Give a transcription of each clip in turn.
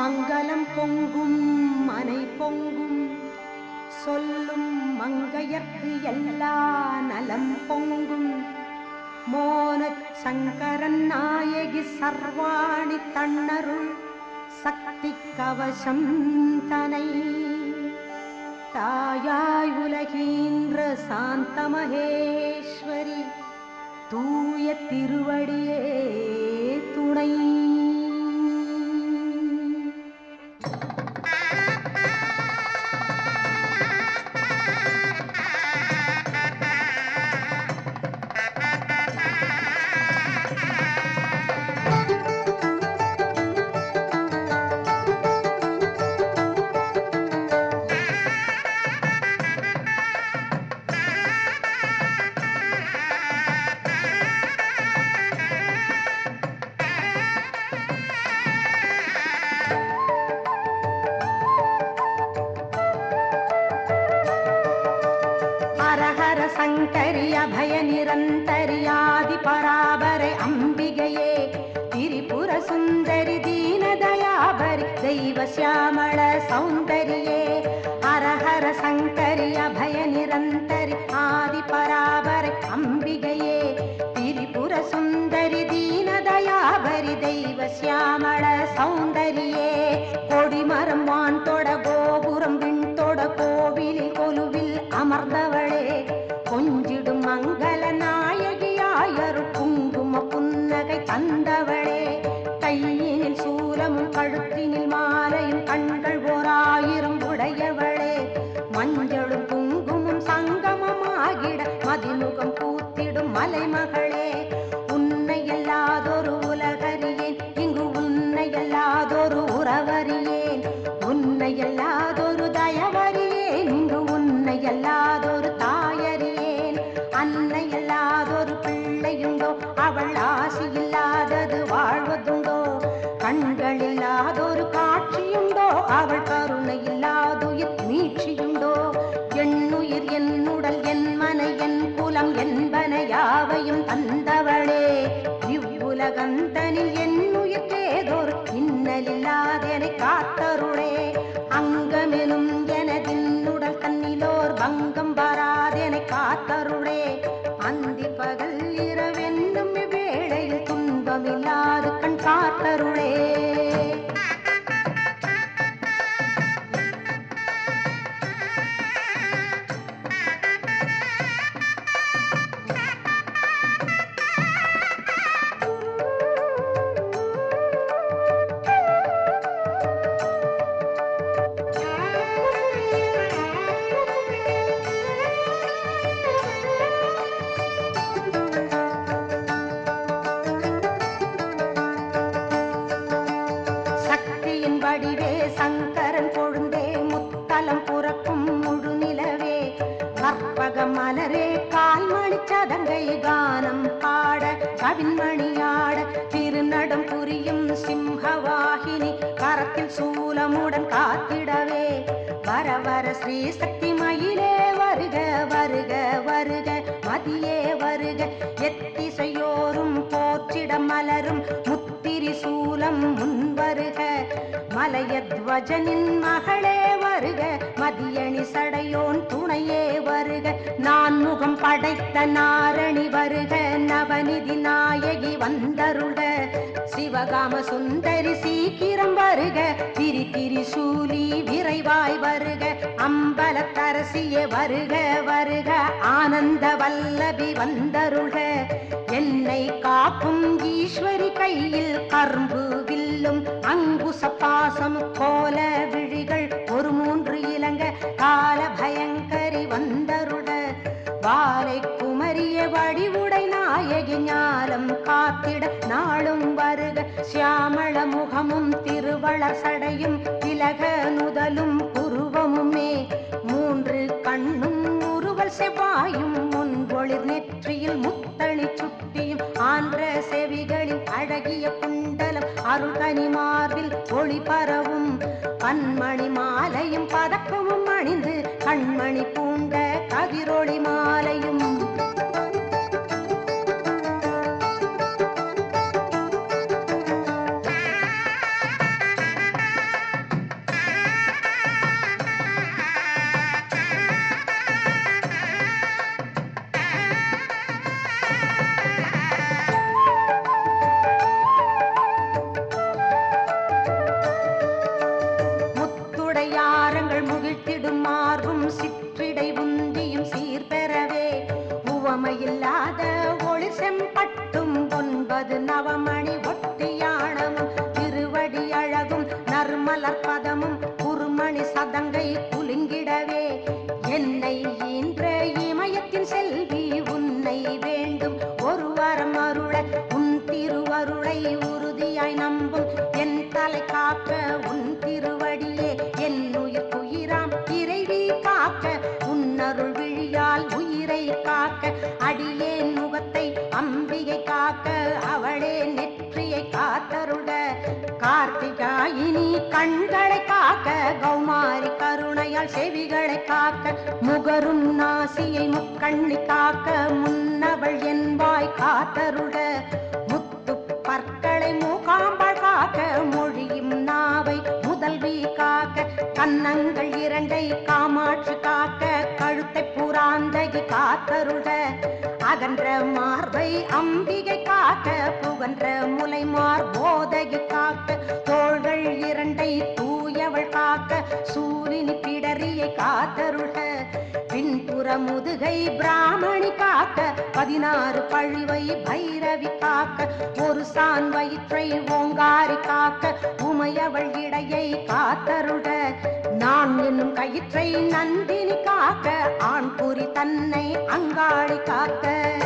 மங்களம் பொங்கும் மனை பொங்கும் சொல்லும் மங்கையர்க்கு எல்லா நலம் பொங்கும் மோனச் சங்கரன் நாயகி சர்வாணி தன்னருள் சக்தி கவசம் தனை தாயாய் உலகீன்ற சாந்த மகேஸ்வரி தூய திருவடியே துணை ஹரஹர சங்கரி அபய நிரந்தரியாதி பராபரை அம்பிகையே திரிபுர சுந்தரி தீனதயாபரி தெய்வ சியாமள சௌந்தரியே ஹரஹர சங்கரி அபய நிரந்தரி ஆதி பராபரை அம்பிகையே திரிபுர சுந்தரி தீனதயாபரி தெய்வ சியாமள சௌந்தரியே கொடிமரம் வான் தொட கோபுரம் விண் தொட கோவிலில் கொலுவில் அமர்ந்தவளே கொஞ்சிடும் மங்கள நாயகியாயரு குங்கும புன்னகை தந்தவளே கையினில் சூலமும் கழுத்தினில் மாலையும் கண்கள் ஓராயிரம் உடையவளே மஞ்சளும் குங்குமம் சங்கமமாகிட மதிமுகம் பூத்திடும் மலைமகளே உன்னை எல்லாதொரு உலகறியேன் இங்கு உன்னை எல்லாதொரு உறவறியேன் உன்னை எல்லாதொரு தயவறியேன் இங்கு உன்னை எல்லாதொரு தாயறியேன் அன்னை எல்லாதொரு பிள்ளையுண்டோ அவள் ஆசி இல்லாதது வாழ்வதுண்டோ கண்கள் இல்லாதொரு காட்சியுண்டோ அவள் கருணை இல்லாதுயிர் மீட்சியுண்டோ எண்ணுயிர் என்னுடல் என் மனை என் குலம் என்பன யாவையும் தந்தவளே இவ்வுலகந்தனில் என்னுயிர் ஏதோர் இன்னலில்லாதெனை காத்தருளே அங்கமெனும் எனதின்னுடல் தன்னிலோர் பங்கம் வராதெனை காத்தருளே அந்தி பகல் இரவென்னும் வேளையில் துன்பமில்லாது கண் காத்தருளே சக்தியின் வடிவே சங்கரன் கொழுந்தே முத்தலம் புறக்கும் முழு நிலவே கற்பக மலரே கால்மணி சதங்கை கானம் பாட கவின்மணியாட திருநடம் புரியும் சிம்ஹவாகினி கரத்தில் சூலமுடன் காத்திடவே வர வர ஸ்ரீ சக்தி மயிலே வருக வருக வருக மதியே வருக எத்திசையோரும் போற்றிட மலரும் முத்திரி சூலம் முன் வருக மலையத்வஜனின் மகளே வருக மதியணி சடையோன் துணையே வருக நான் முகம் படைத்த நாரணி வருக நவநிதி நாயகி வந்தருக சிவகாம சுந்தரி சீக்கிரம் வருக திரி திரி சூலி விரைவாய் வருக அம்பலத்தரசியே வருக வருக ஆனந்த வல்லபி வந்தருக என்னை காக்கும் ஈஸ்வரி கையில் கரும்பு வில்லும் அங்குச பாசம் கோல விழிகள் ஒரு மூன்று இலங்க கால பயங்கரி வந்தருட வாரை குமரிய வடிவுடை நாயகி ஞாலம் காத்திட நாளும் வருக சியாமள முகமும் திருவள சடையும் திலக நுதலும் புருவமுமே மூன்று கண்ணும் உருவல் செவ்வாயும் முன்பொளிர் நெற்றியில் முத்தளி சுட்டியும் ஆன்ற செவிகளில் அழகிய குண்டலம் அருள்கனி மார்பில் ஒளி பரவும் பன்மணி மாலையும் பதக்கமும் அணிந்து கண்மணி பூண்ட கதிரொளி மாலையும் உவமையில்லாத ஒளி செம்பட்டும் ஒன்பது நவமணி ஒட்டியானமும் திருவடி அழகும் நறுமலர் பதமும் குறுமணி சதங்கை குலுங்கிடவே என்னை ஈன்ற இமயத்தின் செல்வி உன்னை வேண்டும் ஒரு வாரம் அருள உன் திருவருளை உறுதியாய் நம்பும் என் தலை காக்க உன் திருவடியே என் உயிர் உயிராம் இறைவி காக்க உன்னருள் விழியால் உயிரை காக்க அடியேன் முகத்தை அம்பிகை காக்க அவளே நெற்றியை காத்தருள கார்த்திகாயினி கண்களை காக்க கௌமாரி கருணையால் செவிகளை காக்க முகரும் நாசியை முக்கண்ணி காக்க முன்னவள் என்பாய் காத்தருள முத்து பற்களை மூகாம்பாள் காக்க மொழியும் நாவை முதல்வி காக்க கன்னங்கள் இரண்டை காமாட்சி காக்க கழுத்தை புறாந்தகி காத்தருள அகன்ற மார்பை அம்பிகை காக்க புகன்ற முலைமார் போதகி காக்க தோள்கள் இரண்டை தூயவள் காக்க சூரினி பிடரியை காத்தருள பின்புற முதுகை பிராமணி காக்க பதினாறு பழிவை பைரவி காக்க ஒரு சான் வயிற்றை ஓங்காரி காக்க உமையவள் இடையை காத்தருட நான் என்னும் கயிற்றை நந்தினி காக்க ஆண் புரி தன்னை அங்காளி காக்க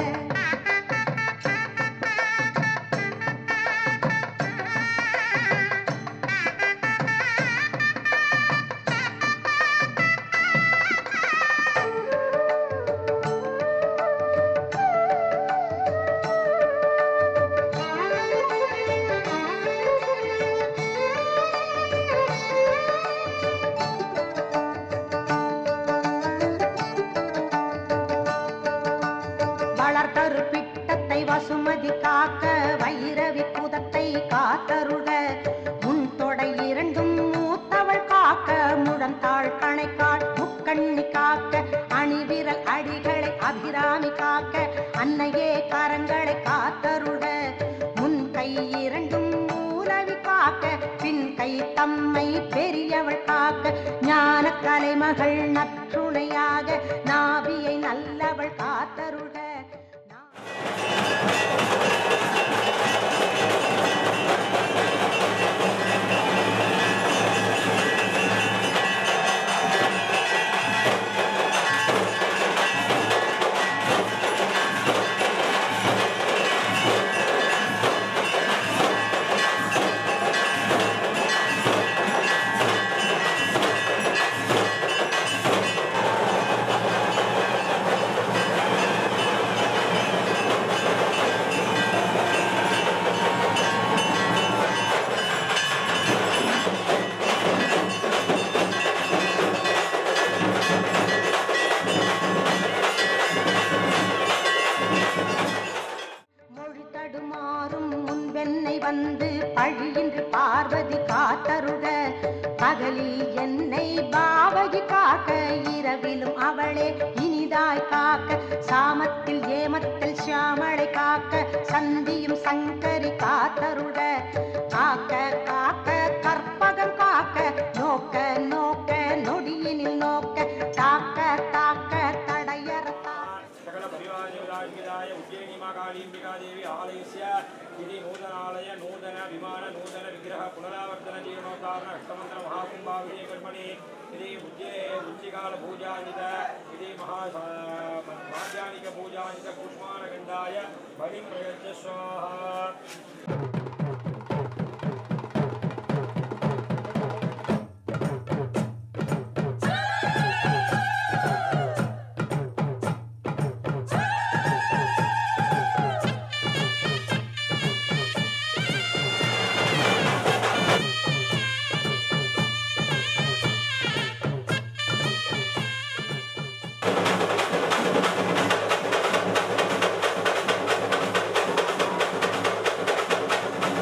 வளர்த்தரு பிட்டத்தை வசுமதி காக்க வைரவி குதத்தை காத்தருள உன் தொடை இரண்டும் மூத்தவள் காக்க முழந்தாள் கணைக்காள் முக்கண்ணி காக்க அணிவிரல் அடிகளை அபிராமி காக்க அன்னையே கரங்களை காத்தருள முன் கை இரண்டும் மூலவி காக்க பின் கை தம்மை பெரியவள் காக்க ஞான கலைமகள் நற்றுணையாக நாபியை நல்லவள் காத்தருள நா- மொழி தடுமாறும் முன்பென்னை வந்து பழியின்றி பார்வதி காத்தருக பகலில் என்னை பாவகி காக்க இரவிலும் அவளே இனிதாய் காக்க சாமத்தில் ஏமத்தில் சியாமளை காக்க சந்தியும் சங்கரி காத்தருட காக்க காக்க கற்பகம் காக்க நோக்க நோக்க நொடியினில் நோக்க தாக்க தாக்க தடையற தாக்க सकल परिवारदेवताय उज्जयिनीमाकालीम्बिकादेवी आलयस्य इति नूतनालय नूतन विमान नूतन विग्रह पुनरावर्तन जीर्णोद्धारण अष्टमन्त्र महाकुम्भाभिषेक कर्मणि इति उज्जे उच्चिकालपूजान्वित इति महा माध्यानिकपूजान्वित कुष्माणगण्डाय बलिं प्रयच्छ स्वाहा காக்க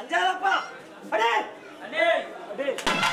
அஞ்சாதப்பா அடே அண்ணே அடே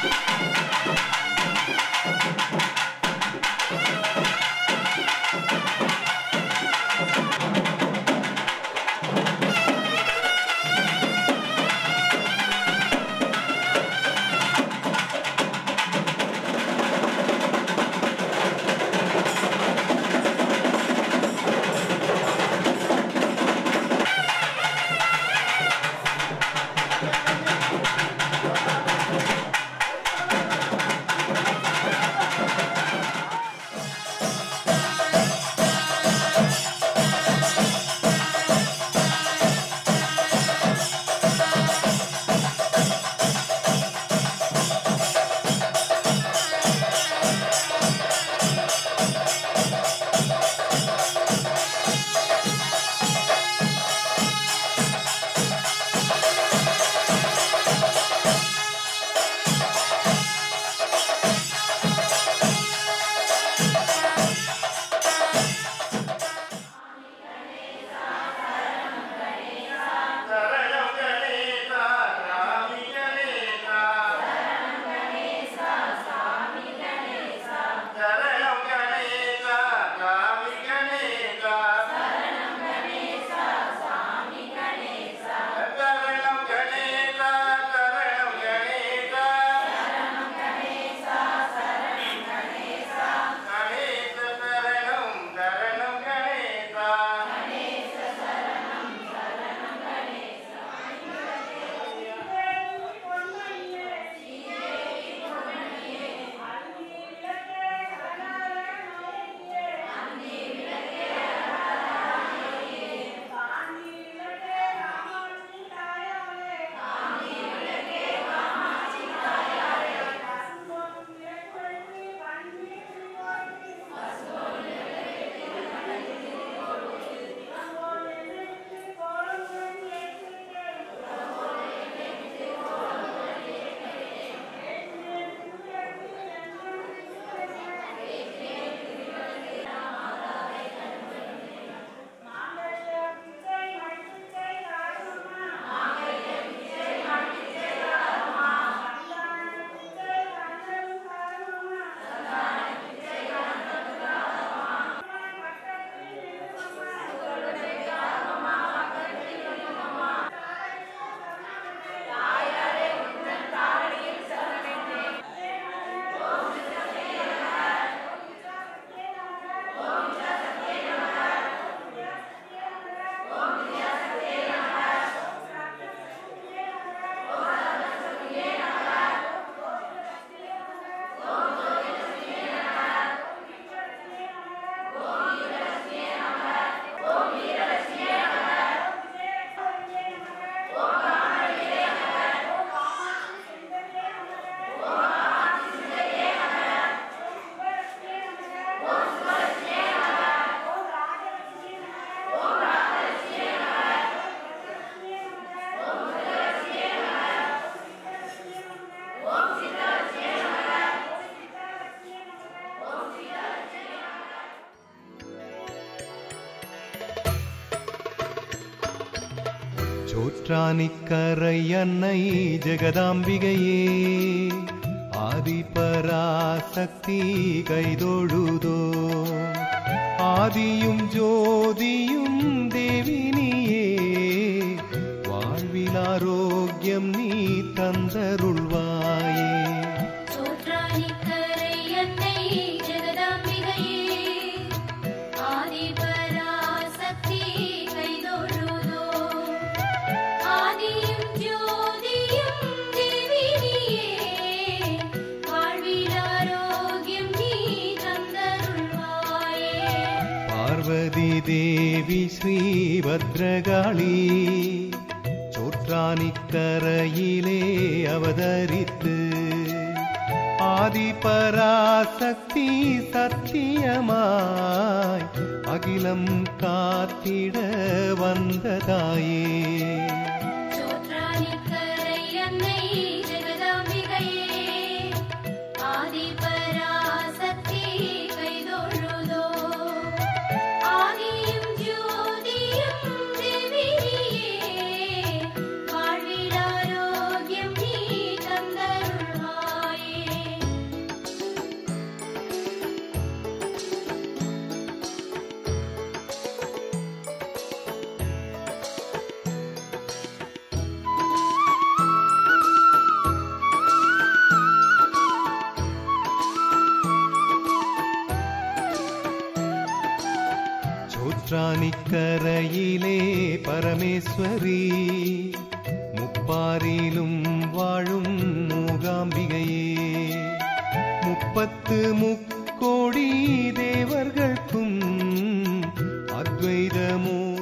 சோற்றானிக்கரை அன்னை ஜெகதாம்பிகையே ஆதிபராசக்தி கைதொழுதோ ஆதியும் ஜோதியும் தேவினியே வாழ்வில் ஆரோக்கியம் நீ தந்தருள்வாயே சோற்றானிக்கரை அன்னை ஜெகதாம்பிகையே ஆதிபராசக்தி கைதொழுதோ ஆதியும் ஜோதியும் தேவினியே வாழ்வில் ஆரோக்கியம் நீ தந்தருள்வாயே பார்வதி தேவி ஸ்ரீபத்ரகாளி சோற்றானிக்கரையிலே அவதரித்து ஆதிபராசக்தி சத்தியமாய் அகிலம் காத்திட வந்ததாயே சோற்றானிக்கரை அன்னை ஜெகதாம்பிகையே ஆதிபராசக்தி கைதொழுதோ ஆதியும் ஜோதியும் தேவினியே வாழ்விலாரோக்கியம் பனிக்கரையிலே பரமேஸ்வரி முப்பாரிலும் வாழும் மூகாம்பிகையே முப்பத்து முக்கோடி தேவர்களுக்கும் அத்வைதமூர்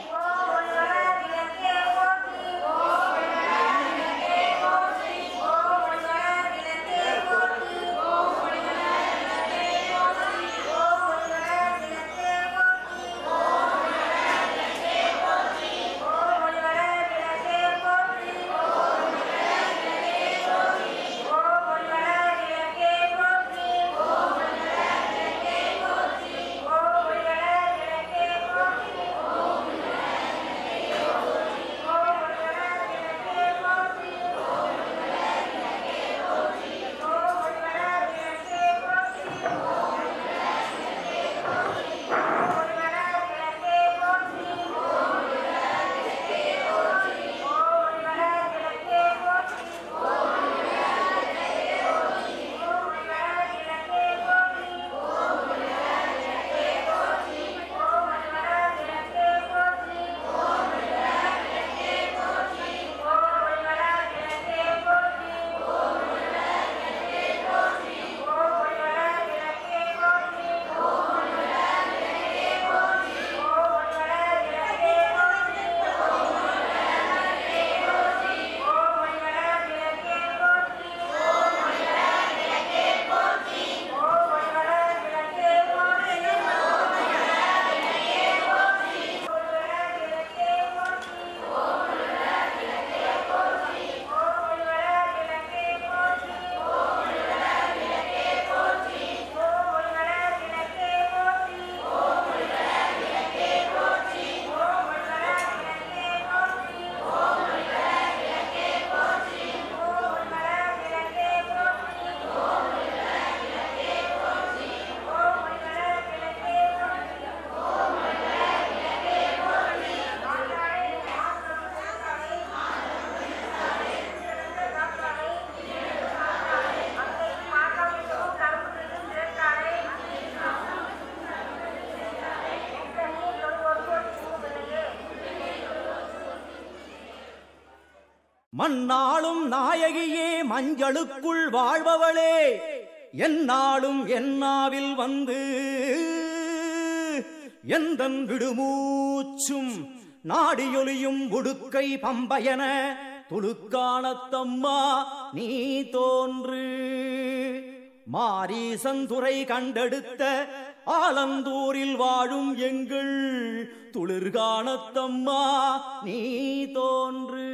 மண்ணாளும் நாயகியே மஞ்சளுக்குள் வாழ்பவளே என்னாலும் என்னாவில் வந்து எந்தன் விடுமூச்சும் நாடியொலியும் உடுக்கை பம்பயன துளுக்கானத்தம்மா நீ தோன்று மாரீசந்துரை கண்டெடுத்த ஆலந்தூரில் வாழும் எங்கள் துளிர்கானத்தம்மா நீ தோன்று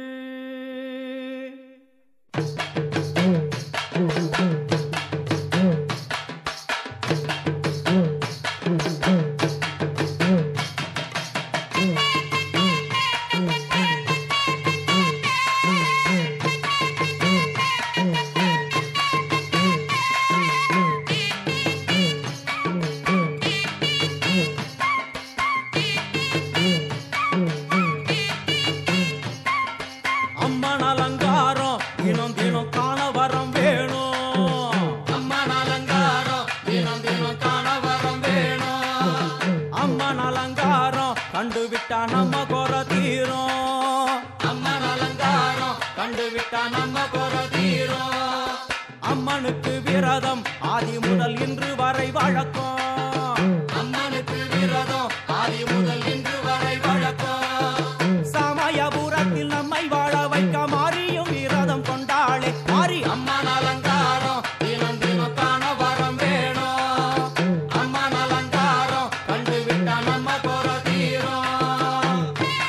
அம்மன் அலங்காரம் தினம் தினம் காண வரம் வேணும் அம்மன் அலங்காரம் தினம் தினம் காண வரம் வேணும் அம்மன் அலங்காரம் கண்டு விட்டா நம்ம குறை தீரும் அம்மன் அலங்காரம் கண்டு விட்டா நம்ம குறை தீரும் அம்மனுக்கு விரதம் ஆதி முதல் இன்று வரை வழக்கம் அம்மனுக்கு விரதம் ஆதி முதல் இன்று வரை வழக்கம் சமயபுரத்தில் நம்மை வாழ வைக்க மாறியும் விரதம் கொண்டாளே மாறி அம்மன் அலங்காரம் தினம் தினம் காண வரம் வேணும் அம்மன் அலங்காரம் கண்டு விட்டா நம்ம குறை தீரும்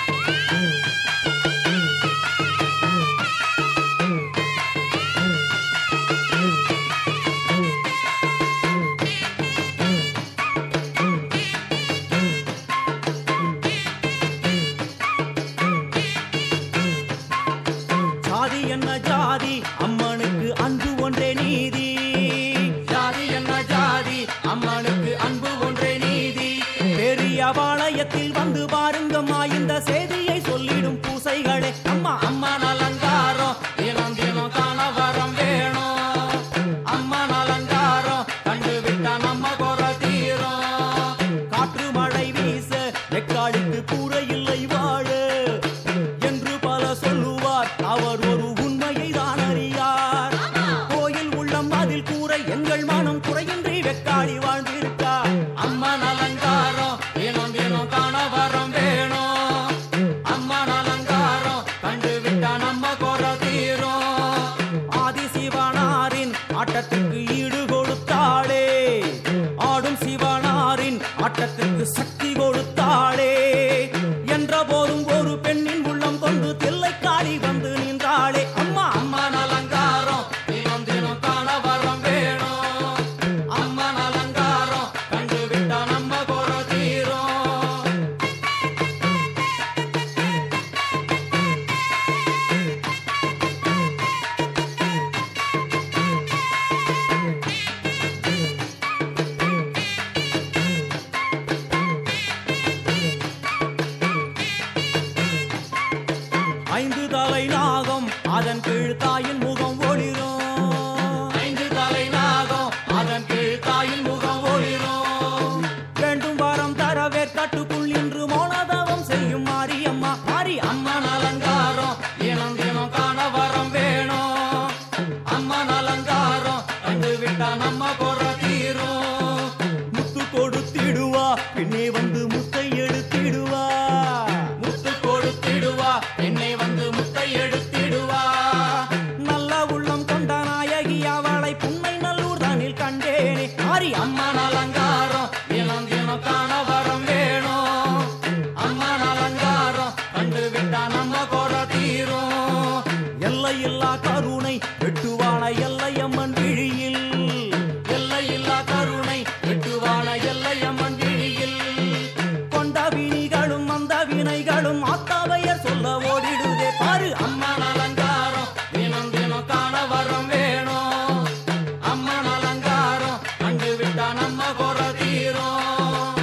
ஜாதி என்ன ஜாதி அம்மனுக்கு அன்பு ஒன்றே நீதி ஜாதி என்ன ஜாதி அம்மனுக்கு அன்பு ஒன்றே நீதி பெரிய பாளையத்தில் வந்து பாருங்கம்மா இந்த செய்தியை சொல்லிடும் பூசைகளே அம்மா அம்மா அலங்காரம் தினம் தினம் காண வரம் வேணும் அம்மா அலங்காரம் கண்டு விட்டா நம்ம குறை தீரும் காற்று மழை வீச வெக்காளி நம்ம குறை தீரும் ஆதிசிவனாரின் ஆட்டத்திற்கு ஈடு கொடுத்தாளே ஆடும் சிவனாரின் ஆட்டத்திற்கு சக்தி கொடுத்தாளே என்ற போதும் ஒரு பெண்ணின் உள்ளம் கொண்டு தில்லைக்காளி வந்து நின்றாளே அம்மா அம்மா அலங்காரம் தினம் தினம் காண வரம் வேணும் அம்மா அலங்காரம் கண்டு விட்டா நம்ம குறை தீரும் ஐந்து தலை நாகம் அதன் கீழ் தாயின் முகம் ஒளிரும் ஐந்து தலை நாகம் அதன் கீழ் தாயின் முகம் ஒளிரும் வேண்டும் வரம் தரவே கட்டுக்குள் இன்று மௌனதவம் செய்யும் மாரியம்மா மாரி அம்மன் அலங்காரம் தினம் தினம் காண வரம் வேணும் அம்மன் அலங்காரம் கண்டு விட்டா நம்ம குறை தீரும் முத்து கொடுத்திடுவா பின்னே வந்து முத்தை எடுத்திடுவா முத்து கொடுத்திடுவா என்னை வந்து முத்தை எடுத்திடுவா நல்ல உள்ளம் கொண்ட நாயகி அவளை புன்னை நல்லூர் தானில் கண்டேனே மாறி அம்மன் அலங்காரம் தினம் தினம் காண வரம் வேணும் அம்மன் அலங்காரம் கண்டு விட்டா நம்ம குறை தீரும் எல்லையில்லா கருணை வெட்டுவான எல்லையம்மன் விழியில் எல்லையில்லா கருணை வெட்டுவான எல்லையம்மன் விழியில் கொண்ட வினிகளும் அந்த வினைகளும் ஆத்தாவையர் சொல்ல ஓடிடுதே பாரு அம்மன் அலங்காரம் தினம் தினம் காண வரம் வேணும் அம்மன் அலங்காரம் கண்டு விட்டா நம்ம குறை தீரும்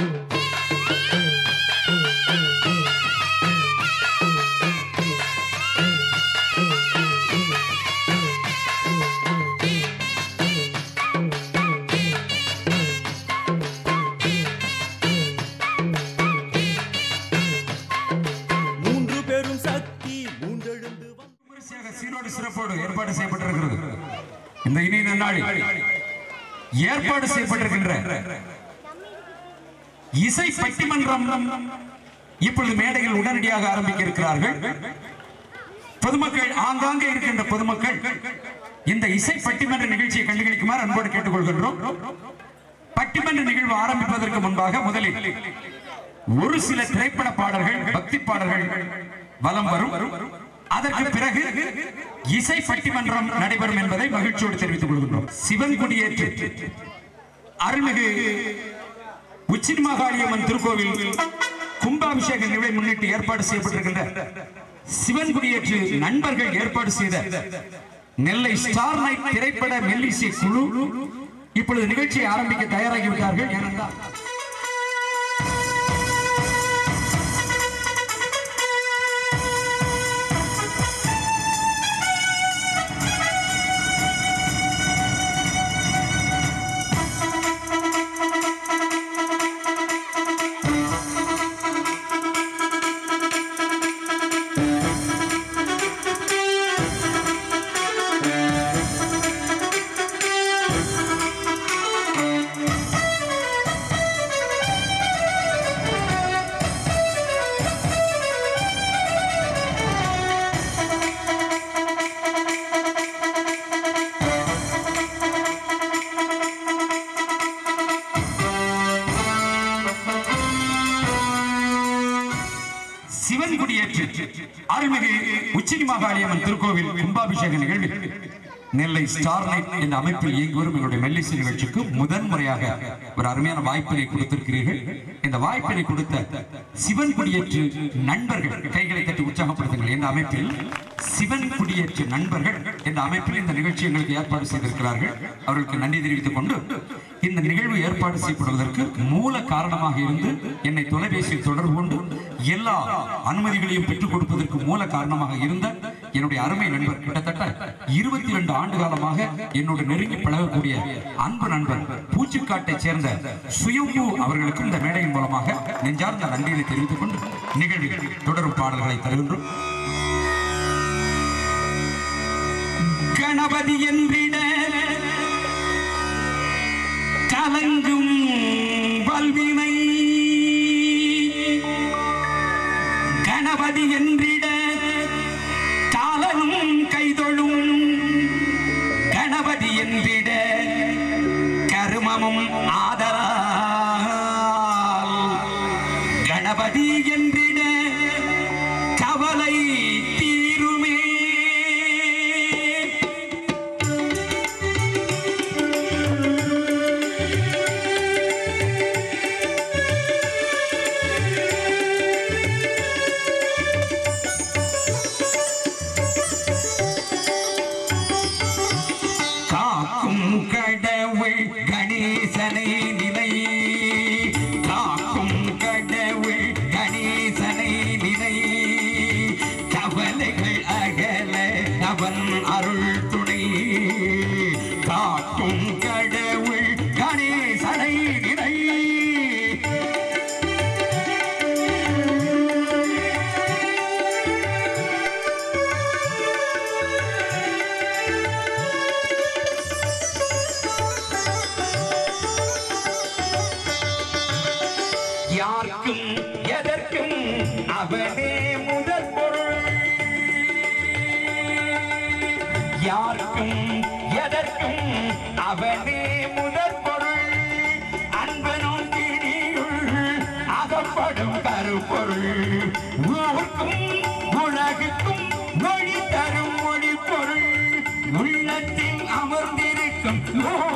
மூன்று பெரும் சக்தி மூன்றெழுந்து வந்து விமரிசையாக சீரோடு சிறப்போடு ஏற்பாடு செய்யப்பட்டிருக்கிறது இந்த இனிய நன்னாளில் ஏற்பாடு செய்யப்பட்டிருக்கின்ற இசை பட்டிமன்றம் இப்பொழுது மேடையில் உடனடியாக ஆரம்பிக்க இருக்கிறார்கள் பொதுமக்கள் ஆங்காங்கே இருக்கின்ற பொதுமக்கள் இந்த இசை பட்டிமன்ற நிகழ்ச்சியை கண்டுகளிக்குமாறு அன்போடு கேட்டுக்கொள்கின்றோம் பட்டிமன்ற நிகழ்வு ஆரம்பிப்பதற்கு முன்பாக முதலில் ஒரு சில திரைப்பட பாடல்கள் பக்தி பாடல்கள் வலம் வரும் அதற்கு பிறகு இசை பட்டிமன்றம் நடைபெறும் என்பதை மகிழ்ச்சியோடு தெரிவித்துக் கொள்கின்றோம் சிவன் குடியேற்று அருள்மிகு உச்சினிமாகாளியம்மன் திருக்கோவில் கும்பாபிஷேக நிகழ்வை முன்னிட்டு ஏற்பாடு செய்யப்பட்டிருக்கின்ற சிவன் குடியேற்று நண்பர்கள் ஏற்பாடு செய்த நெல்லை ஸ்டார் நைட் திரைப்பட மெல்லிசை குழு இப்பொழுது நிகழ்ச்சியை ஆரம்பிக்க தயாராகிவிட்டார்கள் ஏனென்றால் சிவன் குடியேற்று அருள்மிகு உச்சினி மாகாளியம்மன் திருக்கோவில் கும்பாபிஷேக நிகழ்வில் நெல்லை ஸ்டார் நைட் என்ற அமைப்பில் இயங்கி வரும் எங்களுடைய மெல்லிசை நிகழ்ச்சிக்கு முதன் முறையாக ஒரு அருமையான வாய்ப்பினை கொடுத்திருக்கிறீர்கள் இந்த வாய்ப்பினை கொடுத்த சிவன் குடியேற்று நண்பர்கள் கைகளை தட்டி உற்சாகப்படுத்துங்கள் என்ற அமைப்பில் சிவன் குடியேற்று நண்பர்கள் என்ற அமைப்பில் இந்த நிகழ்ச்சி எங்களுக்கு ஏற்பாடு செய்திருக்கிறார்கள் அவர்களுக்கு நன்றி தெரிவித்துக் கொண்டு இந்த நிகழ்வு ஏற்பாடு செய்யப்படுவதற்கு மூல காரணமாக இருந்து என்னை தொலைபேசியில் தொடர்பு கொண்டு எல்லா அனுமதிகளையும் பெற்றுக் கொடுப்பதற்கு மூல காரணமாக இருந்த என்னுடைய அருமை நண்பர் கிட்டத்தட்ட இருபத்தி ரெண்டு ஆண்டு காலமாக என்னோடு நெருங்கி பழகக்கூடிய அன்பு நண்பர் பூச்சிக்காட்டைச் சேர்ந்த சுயம்பு அவர்களுக்கும் இந்த மேடையின் மூலமாக நெஞ்சார்ந்த நன்றியை தெரிவித்துக் கொண்டு நிகழ்வில் தொடரும் பாடல்களை தருகின்றோம் கணபதி என்றிட கலங்கும் வல்வினை கணபதி என்றிட காலனும் நாமமும் ஆதரால் கணபதி என்றிட கவலை தீருமே காக்கும் கடவுள் கணேசனை நிலை காக்கும் கடவுள் கணேசனை நிலை கவலைகள் அகல அவன் அருள் துணை காக்கும் கடவுள் கணேசனை நிலை யாருக்கும் எதற்கும் அவனே முதல் பொருள் யாருக்கும் எதற்கும் அவனே முதல் பொருள் அன்பனும் கிணியுள் அகப்படும் கருப்பொருள் ஊர்க்கும் உலகுக்கும் ஒளி தரும் ஒளி பொருள் உள்ளத்தில் அமர்ந்திருக்கும் ஓ